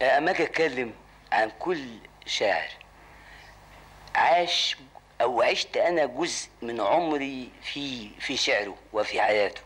اما اجي اتكلم عن كل شاعر عاش او عشت انا جزء من عمري في في شعره وفي حياته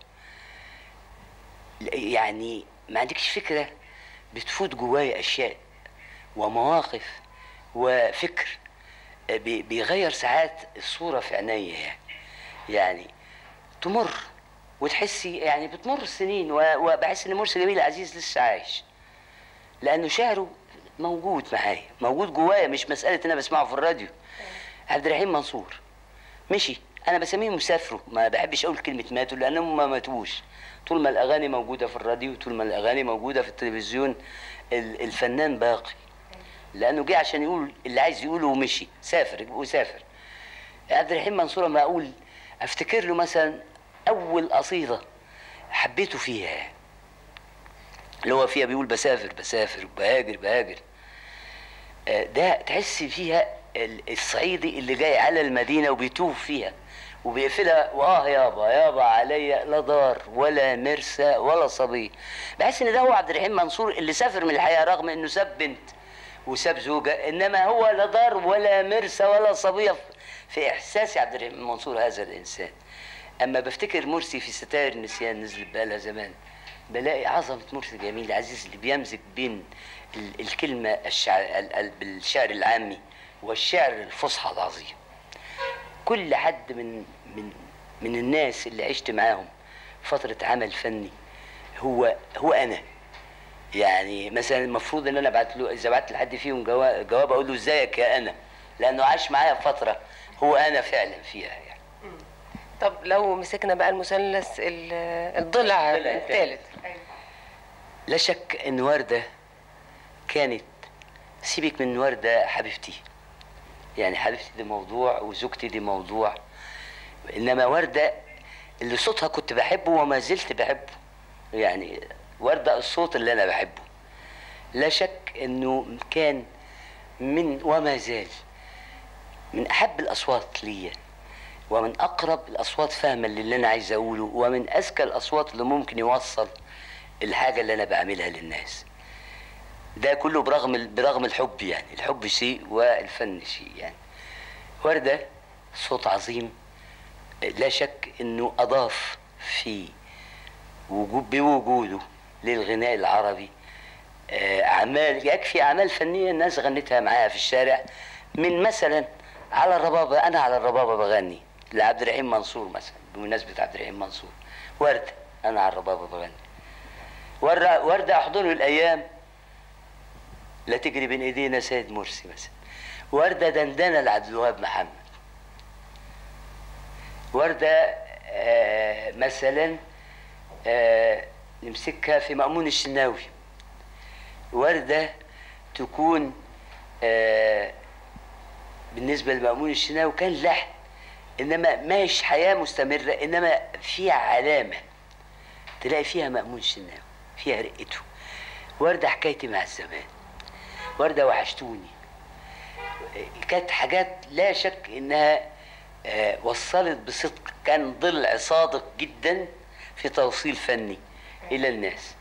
يعني ما عندكش فكره بتفوت جوايا اشياء ومواقف وفكر بي- بيغير ساعات الصوره في عينيا يعني يعني تمر وتحسي يعني بتمر السنين و- وبحس ان مرسي جميل عزيز لسه عايش لانه شعره موجود معايا موجود جوايا مش مساله ان انا بسمعه في الراديو عبد الرحيم منصور مشي انا بسميه مسافره ما بحبش اقول كلمه ماتوا لانهم ما ماتوش طول ما الاغاني موجوده في الراديو طول ما الاغاني موجوده في التلفزيون ال- الفنان باقي لانه جه عشان يقول اللي عايز يقوله ومشي سافر وسافر عبد الرحيم منصور ما اقول افتكر له مثلا اول قصيده حبيته فيها اللي هو فيها بيقول بسافر بسافر بهاجر بهاجر آه، ده تحس فيها ال- الصعيدي اللي جاي على المدينه وبيتوه فيها وبيقفلها واه يابا يابا عليا لا دار ولا مرسى ولا صبي بحس ان ده هو عبد الرحيم منصور اللي سافر من الحياه رغم انه ساب بنت وساب زوجه انما هو لا دار ولا مرسى ولا صبيه في احساس عبد الرحيم منصور هذا الانسان اما بفتكر مرسي في ستائر النسيان نزلت بقالها زمان بلاقي عظمه مرسي جميل عزيز اللي بيمزج بين ال- الكلمه الشعر ال- ال- بالشعر العامي والشعر الفصحى العظيم كل حد من من من الناس اللي عشت معاهم فتره عمل فني هو هو انا يعني مثلا المفروض ان انا ابعت له اذا بعت لحد فيهم جواب, جواب اقول له ازيك يا انا لانه عاش معايا فتره هو انا فعلا فيها يعني طب لو مسكنا بقى المثلث ال- الضلع الضلع الثالث لا شك ان ورده كانت سيبك من ورده حبيبتي يعني حبيبتي دي موضوع وزوجتي دي موضوع انما ورده اللي صوتها كنت بحبه وما زلت بحبه يعني ورده الصوت اللي انا بحبه لا شك انه كان من وما زال من احب الاصوات ليا ومن اقرب الاصوات فهما للي انا عايز اقوله ومن اذكى الاصوات اللي ممكن يوصل الحاجه اللي انا بعملها للناس ده كله برغم ال- برغم الحب يعني الحب شيء والفن شيء يعني ورده صوت عظيم لا شك انه اضاف في وجود بوجوده للغناء العربي آه، اعمال يكفي اعمال فنيه الناس غنتها معاها في الشارع من مثلا على الربابه انا على الربابه بغني لعبد الرحيم منصور مثلا بمناسبه عبد الرحيم منصور ورده انا على الربابه بغني ورده ورده احضنه الايام لا تجري بين ايدينا سيد مرسي مثلا ورده دندنه لعبد الوهاب محمد ورده آه مثلا آه نمسكها في مأمون الشناوي وردة تكون آه بالنسبة لمأمون الشناوي كان لحن إنما مش حياة مستمرة إنما فيها علامة تلاقي فيها مأمون الشناوي فيها رقته وردة حكايتي مع الزمان وردة وحشتوني كانت حاجات لا شك إنها آه وصلت بصدق كان ضلع صادق جدا في توصيل فني إلى الناس